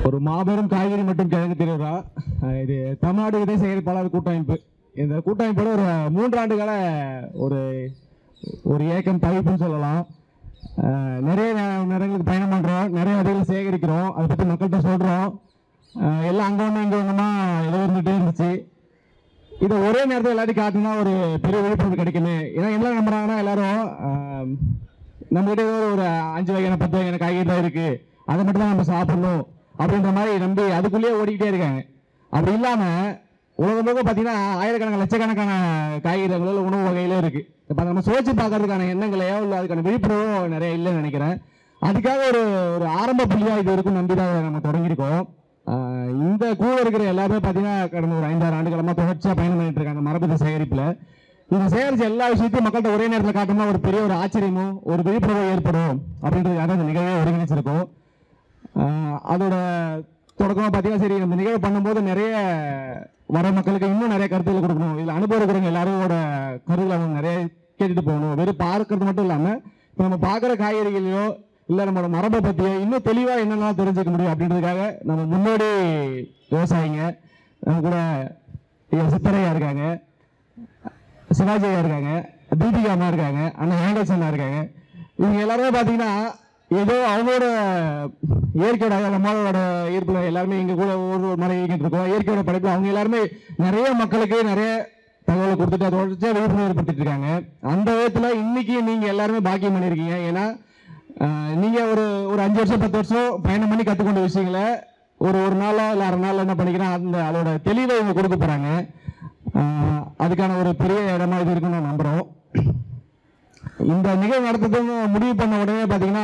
ஒரு மாபெரும் காய்கறி மற்றும் கிழங்கு திருவிழா அஹ் இது தமிழ்நாடு விதை சேகரிப்பாளர் கூட்டமைப்பு இந்த கூட்டமைப்போட ஒரு மூன்றாண்டு கால ஒரு ஒரு ஏக்கம் தவிப்புன்னு சொல்லலாம் அஹ் நிறைய நே- நேரங்களுக்கு பயணம் பண்ணுறோம் நிறைய விதைகள் சேகரிக்கிறோம் அதை பற்றி மக்கள்கிட்ட சொல்கிறோம் எல்லாம் அங்கே ஒன்று இங்கே ஒன்றுமா ஏதோ இருந்துகிட்டே இருந்துச்சு இதை ஒரே நேரத்தில் எல்லாத்தையும் காட்டினா ஒரு பெரிய விழிப்புணர்வு கிடைக்குமே ஏன்னா என்ன நம்புறாங்கன்னா எல்லாரும் ஆம், நம்மகிட்ட ஏதோ ஒரு அஞ்சு வகையான பத்து வகையான காய்கறி தான் இருக்கு அதை மட்டும் தான் நம்ம சாப்பிடணும் அப்படின்ற மாதிரி நம்பி அதுக்குள்ளேயே ஓடிக்கிட்டே இருக்காங்க அப்படி இல்லாம உலகம் முழுக்க பார்த்தீங்கன்னா ஆயிரக்கணக்கான லட்சக்கணக்கான காய்கறிகள் உணவு வகையில இருக்கு இப்போ நம்ம சுவைச்சு பார்க்கறதுக்கான எண்ணங்களையோ இல்லை அதுக்கான விழிப்புணர்வோ நிறைய இல்லைன்னு நினைக்கிறேன் அதுக்காக ஒரு ஒரு ஆரம்ப புள்ளியா இது இருக்கும் நம்பி தான் நம்ம தொடங்கியிருக்கோம் ஆஹ் இந்த கூட இருக்கிற எல்லாருமே பார்த்தீங்கன்னா கடந்த ஒரு ஐந்தாறு ஆண்டுகளமா தொடர்ச்சியாக பயணம் பண்ணிட்டு இருக்காங்க மரபணு சேகரிப்பில் இந்த சேகரிச்ச எல்லா விஷயத்தையும் மக்கள்கிட்ட ஒரே நேரத்தில் காட்டணும்னா ஒரு பெரிய ஒரு ஆச்சரியமும் ஒரு விழிப்புணர்வு ஏற்படும் அப்படின்றதுக்காக இந்த நிகழ்வை ஒருங்கிணைச்சிருக்கோம் ஆஹ் அதோட தொடக்கமாக பார்த்தீங்கன்னா சரி இந்த நிகழ்வு பண்ணும்போது நிறைய வர மக்களுக்கு இன்னும் நிறைய கருத்துக்கள் கொடுக்கணும் இதில் அனுபவம் இருக்கிறவங்க எல்லாரோட கருத்துக்களை அவங்க நிறைய கேட்டுட்டு போகணும் வெறும் பார்க்கறது மட்டும் இல்லாமல் இப்போ நம்ம பார்க்குற காய்கறிகளையோ இல்லை நம்மளோட மரபை பற்றியோ இன்னும் தெளிவாக என்னென்னலாம் தெரிஞ்சுக்க முடியும் அப்படின்றதுக்காக நம்ம முன்னோடி விவசாயிங்க நம்ம கூட ஐயா சித்தரையா இருக்காங்க சிவாஜி ஐயா இருக்காங்க தீபிகா அம்மா இருக்காங்க அண்ணன் ஆண்டர்ஸ் அண்ணா இருக்காங்க இவங்க எல்லாருமே பார்த்தீங்கன்னா ஏதோ அவங்களோட இயற்கையோட அதாவது நம்மளோட ஈர்ப்புல எல்லாருமே எங்க கூட ஒரு ஒரு மரம் இயக்கிட்டு இருக்கோம் இயற்கையோட படைப்புல அவங்க எல்லாருமே நிறைய மக்களுக்கு நிறைய தகவலை கொடுத்துட்டு அதை தொடர்ச்சியாக விழிப்புணர்வு ஏற்படுத்திட்டு இருக்காங்க அந்த விதத்துல இன்னைக்கு நீங்க எல்லாருமே பாக்கியம் பண்ணியிருக்கீங்க ஏன்னா ஆஹ், நீங்க ஒரு ஒரு அஞ்சு வருஷம் பத்து வருஷம் பயணம் பண்ணி கற்றுக்கொண்ட விஷயங்களை ஒரு ஒரு நாளோ இல்லை அரை நாள் என்ன பண்ணிக்கிறேன் அந்த அதோட தெளிவை இவங்க கொடுக்க போறாங்க ஆஹ், அதுக்கான ஒரு பெரிய இடமா இது இருக்குன்னு நான் நம்புறோம் இந்த நிகழ்வு நடத்துறதுன்னு முடிவு பண்ண உடனே பார்த்தீங்கன்னா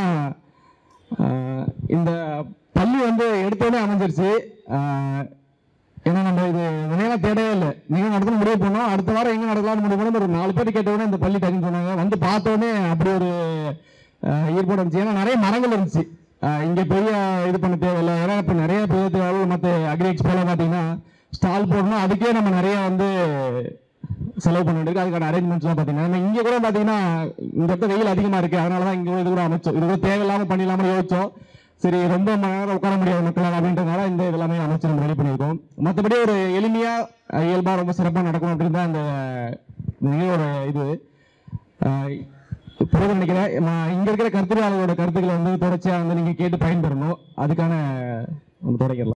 ஆஹ், இந்த பள்ளி வந்து எடுத்தோடனே அமைஞ்சிருச்சு ஆஹ், ஏன்னா நம்ம இது நினைவாக தேடவே இல்லை நிகழ்வு நடத்தணும் முடிவு பண்ணோம் அடுத்த வாரம் எங்கே நடக்கலாம்னு முடிவு பண்ணோம் ஒரு நாலு பேர் கேட்ட உடனே இந்த பள்ளி டக்குன்னு சொன்னாங்க வந்து பார்த்த உடனே அப்படி ஒரு ஆஹ், ஈர்ப்போட இருந்துச்சு ஏன்னா நிறைய மரங்கள் இருந்துச்சு ஆஹ், இங்க பெரிய இது பண்ண தேவையில்லை ஏன்னா இப்போ நிறைய பெரிய மற்ற அக்ரி எக்ஸ்போல பார்த்தீங்கன்னா ஸ்டால் போடணும் அதுக்கே நம்ம நிறைய வந்து செலவு பண்ண வேண்டியது அதுக்கான அரேஞ்ச்மெண்ட்ஸ்லாம் பார்த்தீங்கன்னா நம்ம இங்கே கூட பார்த்தீங்கன்னா இந்த இடத்துல வெயில் அதிகமாக இருக்குது அதனால தான் இங்கே இது கூட அமைச்சோம் இது கூட தேவையில்லாமல் பண்ணிடலாமல் யோசிச்சோம் சரி ரொம்ப மணி நேரம் உட்கார முடியாது மக்களால் அப்படின்றதுனால இந்த இதெல்லாமே அமைச்சு நம்ம ரெடி பண்ணியிருக்கோம் மற்றபடி ஒரு எளிமையாக இயல்பாக ரொம்ப சிறப்பாக நடக்கும் அப்படின்னு தான் இந்த இந்த நிகழ்வோட இது ஆஹ் புரியுது நினைக்கிறேன் நான் இங்க இருக்கிற கருத்துரையாளர்களோட கருத்துக்களை வந்து தொடர்ச்சியா வந்து நீங்க கேட்டு பயன்பெறணும் அதுக்கான நம்ம தொடங்கிடலாம்